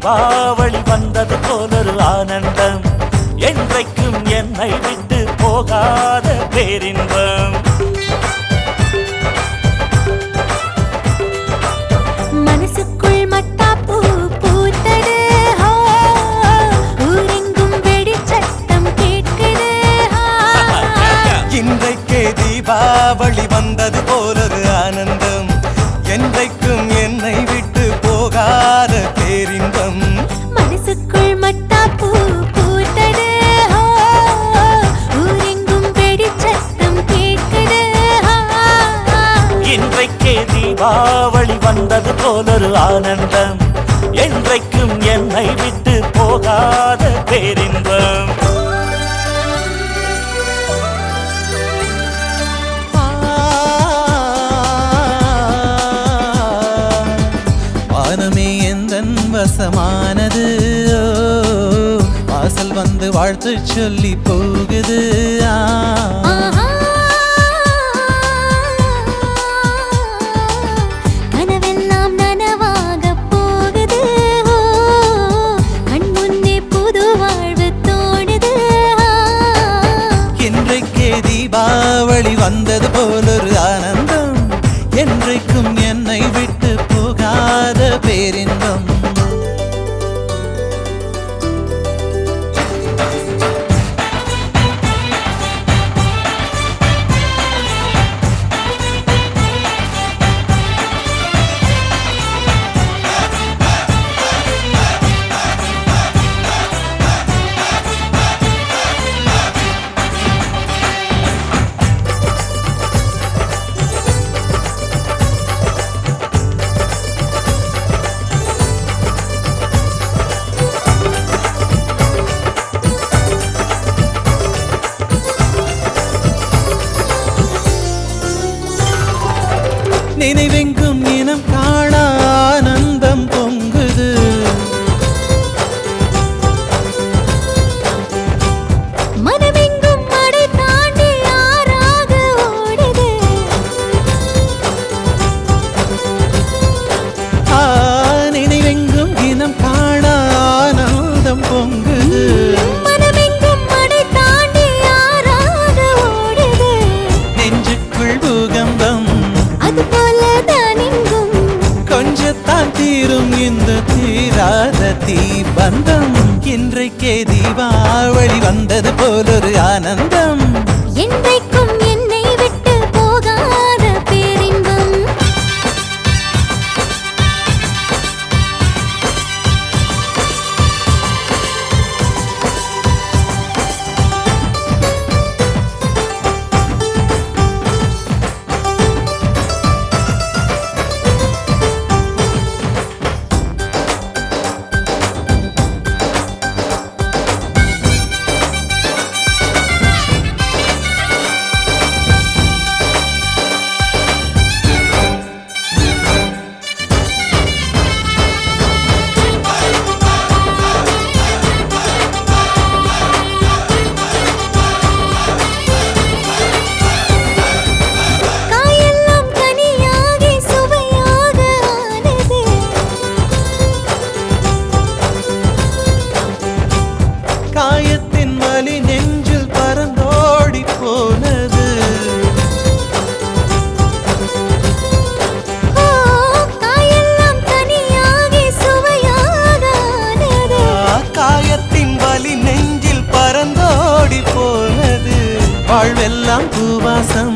தீபாவளி வந்தது போலொரு ஆனந்தம் என்றைக்கும் என்னை விட்டு போகாத பேரின்பம் மனசுக்குள் மத்தாப்பூ பூத்தது ஹோ, ஊரெங்கும் வெடிச்சத்தம் கேட்குது ஹா. இன்றைக்கே தீபாவளி வந்தது போலொரு ஆனந்தம் என்றைக்கும் என்னை விட்டு போகாத பேரின்பம் மனசுக்குள் மத்தாப்பூ பூத்தது ஹோ, ஊரெங்கும் வெடிச்சத்தம் கேட்குது ஹா. இன்றைக்கே தீபாவளி வந்தது போலொரு ஆனந்தம் என்றைக்கும் என்னை விட்டு போகாத பேரின்பம் வானமே எந்தன் வசமானது ஓ, வாசல் வந்து வாழ்த்து சொல்லி போகுது ஆ. ஆஹா. கனவெல்லாம் நனவாகப் போகுது ஓ, கண் முன்னே புது வாழ்வு தோணுது ஆ. இன்றைக்கே தீபாவளி வந்தது போலொரு ஆனந்தம் என்றைக்கும் என்னை விட்டு போகாத பேரின்பம் நினைவெங்கும் இனம் காண ஆனந்தம் பொங்குது மனமெங்கும் மடை தாண்டி ஆறாக ஓடுது ஆ, நினைவெங்கும் இனம் காண ஆனந்தம் பொங்குது மனமெங்கும் மடை தாண்டி ஆறாக ஓடுது நெஞ்சுக்குள் பூகம்பம் அதுபோல தான் இங்கும் கொஞ்சத்தான் தீரும் இந்த தீராத தீபந்தம் இன்றைக்கே தீபாவளி வந்தது போலொரு ஆனந்தம் என்றைக்கும் என்னை விட்டு போகாத பேரின்பம் காயெல்லாம் கனியாகி சுவையாக ஆனது காயத்தின் வலி நெஞ்சில் பறந்தோடி போனது ஓ காயெல்லாம் கனியாகி சுவையாக ஆனது ஆ, காயத்தின் வலி நெஞ்சில் பறந்தோடி போனது வாழ்வெல்லாம் பூவாசம்